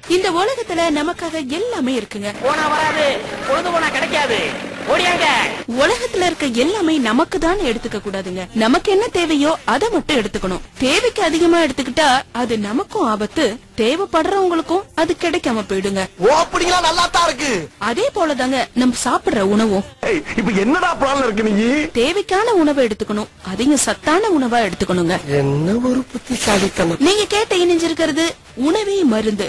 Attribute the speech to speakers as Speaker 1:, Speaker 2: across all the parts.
Speaker 1: இந்த உலகத்துல நமக்காக எல்லாமே இருக்குங்க
Speaker 2: போனா வராது பொழுது போனா கிடைக்காது ஓடியாங்க
Speaker 1: உலகத்துல இருக்க எல்லாமே நமக்கு தான் எடுத்துக்க கூடாதுங்க நமக்கு என்ன தேவையோ அதை மட்டும் எடுத்துக்கணும் தேவைக்கு அதிகமா எடுத்துக்கிட்டா அது நமக்கும் ஆபத்து தேவைப்படுறவங்களுக்கும் அது கிடைக்காம போயிடுங்க
Speaker 3: ஓ அப்படிங்களா நல்லா தான் இருக்கு
Speaker 1: அதே போலதாங்க நம்ம சாப்பிடுற உணவும்
Speaker 3: ஏய், இப்ப என்னடா பிளான்ல இருக்கு நீ
Speaker 1: தேவைக்கான உணவை எடுத்துக்கணும் அதிக சத்தான உணவா எடுத்துக்கணுங்க
Speaker 3: என்ன ஒரு புத்திசாலித்தனம்
Speaker 1: நீங்க கேட்ட இணைஞ்சிருக்கிறது உணவே மருந்து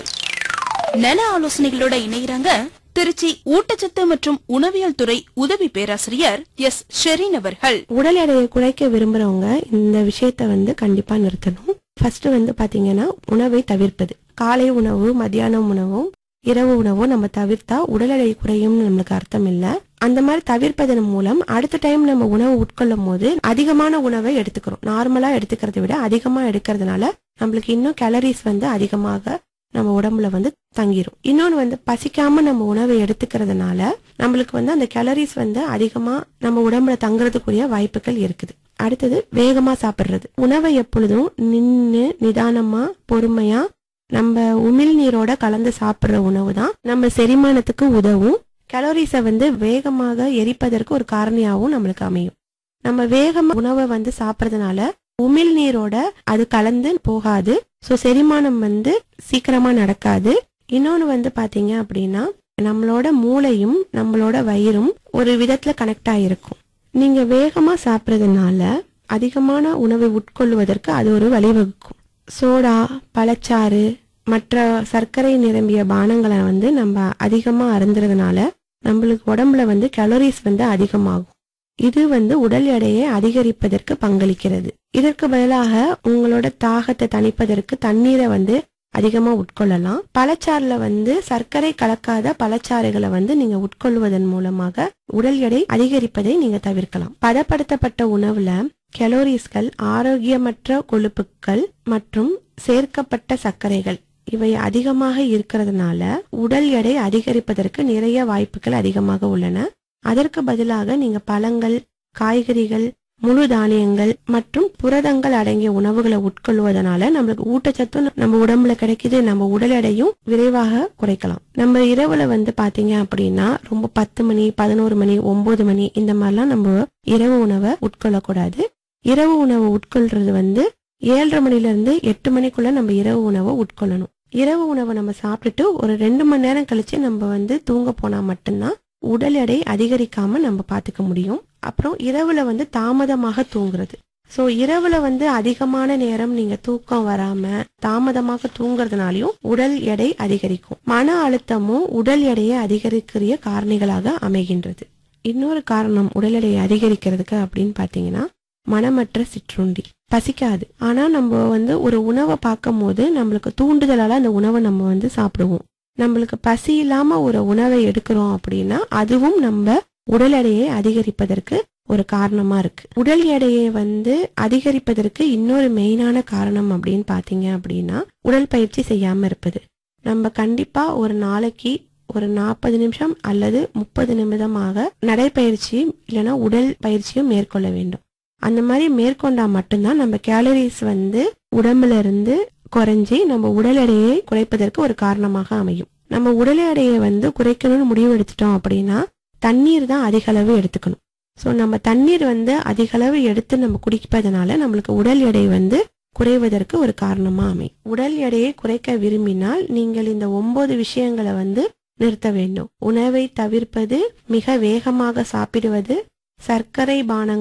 Speaker 1: நல ஆலோசனைகளோட இணைகிறாங்க திருச்சி ஊட்டச்சத்து மற்றும் உணவியல் துறை உதவி பேராசிரியர் எஸ் ஷெரீன் அவர்கள்
Speaker 4: உடல் எடையை குறைக்க விரும்புறவங்க இந்த விஷயத்த வந்து கண்டிப்பா நிறுத்தணும் ஃபர்ஸ்ட் வந்து பாத்தீங்கன்னா உணவை தவிர்ப்பது காலை உணவு மத்தியானம் உணவும் இரவு உணவும் நம்ம தவிர்த்தா உடல் எடை குறையும்னு நம்மளுக்கு அர்த்தம் இல்ல அந்த மாதிரி தவிர்ப்பதன் மூலம் அடுத்த டைம் நம்ம உணவு உட்கொள்ளும் போது அதிகமான உணவை எடுத்துக்கிறோம் நார்மலா எடுத்துக்கிறதை விட அதிகமா எடுக்கிறதுனால நம்மளுக்கு இன்னும் கேலரிஸ் வந்து அதிகமாக நம்ம உடம்புல வந்து தங்கிரும் இன்னொன்னு வந்து பசிக்காம நம்ம உணவை எடுத்துக்கிறதுனால நம்மளுக்கு வந்து அந்த கேலரிஸ் வந்து அதிகமா நம்ம உடம்புல தங்குறதுக்குரிய வாய்ப்புகள் இருக்குது அடுத்தது வேகமா சாப்பிடுறது உணவை எப்பொழுதும் நின்னு நிதானமா பொறுமையா நம்ம உமிழ்நீரோட கலந்து சாப்பிடுற உணவு தான் நம்ம செரிமானத்துக்கு உதவும் கலோரிஸை வந்து வேகமாக எரிப்பதற்கு ஒரு காரணியாகவும் நம்மளுக்கு அமையும் நம்ம வேகமா உணவை வந்து சாப்பிடுறதுனால உமிழ்நீரோட அது கலந்து போகாது ஸோ செரிமானம் வந்து சீக்கிரமா நடக்காது இன்னொன்னு வந்து பாத்தீங்க அப்படின்னா நம்மளோட மூளையும் நம்மளோட வயிறும் ஒரு விதத்துல கனெக்ட் ஆயிருக்கும் நீங்க வேகமா சாப்பிட்றதுனால அதிகமான உணவை உட்கொள்வதற்கு அது ஒரு வழிவகுக்கும் சோடா பழச்சாறு மற்ற சர்க்கரை நிரம்பிய பானங்களை வந்து நம்ம அதிகமா அருந்துறதுனால நம்மளுக்கு உடம்புல வந்து கலோரிஸ் வந்து அதிகமாகும் இது வந்து உடல் எடையை அதிகரிப்பதற்கு பங்களிக்கிறது இதற்கு பதிலாக உங்களோட தாகத்தை தணிப்பதற்கு தண்ணீரை வந்து அதிகமா உட்கொள்ளலாம் பழச்சாறுல வந்து சர்க்கரை கலக்காத பழச்சாறுகளை வந்து நீங்க உட்கொள்வதன் மூலமாக உடல் எடை அதிகரிப்பதை நீங்க தவிர்க்கலாம் பதப்படுத்தப்பட்ட உணவுல கலோரிஸ்கள் ஆரோக்கியமற்ற கொழுப்புக்கள் மற்றும் சேர்க்கப்பட்ட சர்க்கரைகள் இவை அதிகமாக இருக்கிறதுனால உடல் எடை அதிகரிப்பதற்கு நிறைய வாய்ப்புகள் அதிகமாக உள்ளன அதற்கு பதிலாக நீங்க பழங்கள் காய்கறிகள் முழு தானியங்கள் மற்றும் புரதங்கள் அடங்கிய உணவுகளை உட்கொள்வதனால நம்மளுக்கு ஊட்டச்சத்தும் நம்ம உடம்புல கிடைக்குது நம்ம உடல் எடையும் விரைவாக குறைக்கலாம் நம்ம இரவுல வந்து பாத்தீங்க அப்படின்னா ரொம்ப பத்து மணி பதினோரு மணி ஒன்பது மணி இந்த மாதிரிலாம் நம்ம இரவு உணவை உட்கொள்ளக்கூடாது இரவு உணவை உட்கொள்றது வந்து ஏழரை மணில இருந்து எட்டு மணிக்குள்ள நம்ம இரவு உணவை உட்கொள்ளணும் இரவு உணவை நம்ம சாப்பிட்டுட்டு ஒரு ரெண்டு மணி நேரம் கழிச்சு நம்ம வந்து தூங்க போனா மட்டும்தான் உடல் எடை அதிகரிக்காம நம்ம பாத்துக்க முடியும் அப்புறம் இரவுல வந்து தாமதமாக தூங்குறது சோ இரவுல வந்து அதிகமான நேரம் நீங்க தூக்கம் வராம தாமதமாக தூங்குறதுனாலயும் உடல் எடை அதிகரிக்கும் மன அழுத்தமும் உடல் எடையை அதிகரிக்கிற காரணிகளாக அமைகின்றது இன்னொரு காரணம் உடல் எடையை அதிகரிக்கிறதுக்கு அப்படின்னு பாத்தீங்கன்னா மனமற்ற சிற்றுண்டி பசிக்காது ஆனா நம்ம வந்து ஒரு உணவை பார்க்கும் போது நம்மளுக்கு தூண்டுதலால அந்த உணவை நம்ம வந்து சாப்பிடுவோம் நம்மளுக்கு பசி இல்லாம ஒரு உணவை எடுக்கிறோம் அப்படின்னா அதுவும் நம்ம உடல் எடையை அதிகரிப்பதற்கு ஒரு காரணமா இருக்கு உடல் எடையை வந்து அதிகரிப்பதற்கு இன்னொரு மெயினான காரணம் அப்படின்னு பாத்தீங்க அப்படின்னா உடல் பயிற்சி செய்யாம இருப்பது நம்ம கண்டிப்பா ஒரு நாளைக்கு ஒரு நாற்பது நிமிஷம் அல்லது முப்பது நிமிடமாக நடைப்பயிற்சியும் இல்லைன்னா உடல் பயிற்சியும் மேற்கொள்ள வேண்டும் அந்த மாதிரி மேற்கொண்டா மட்டும்தான் நம்ம கேலரிஸ் வந்து உடம்புல இருந்து குறைஞ்சி நம்ம உடல் எடையை குறைப்பதற்கு ஒரு காரணமாக அமையும் நம்ம உடல் எடையை வந்து குறைக்கணும்னு முடிவு எடுத்துட்டோம் அப்படின்னா தண்ணீர் தான் அதிக அளவு எடுத்துக்கணும் ஸோ நம்ம தண்ணீர் வந்து அதிக அளவு எடுத்து நம்ம குடிப்பதனால நம்மளுக்கு உடல் எடை வந்து குறைவதற்கு ஒரு காரணமா அமையும் உடல் எடையை குறைக்க விரும்பினால் நீங்கள் இந்த ஒன்பது விஷயங்களை வந்து நிறுத்த வேண்டும் உணவை தவிர்ப்பது மிக வேகமாக சாப்பிடுவது சர்க்கரை பானங்கள்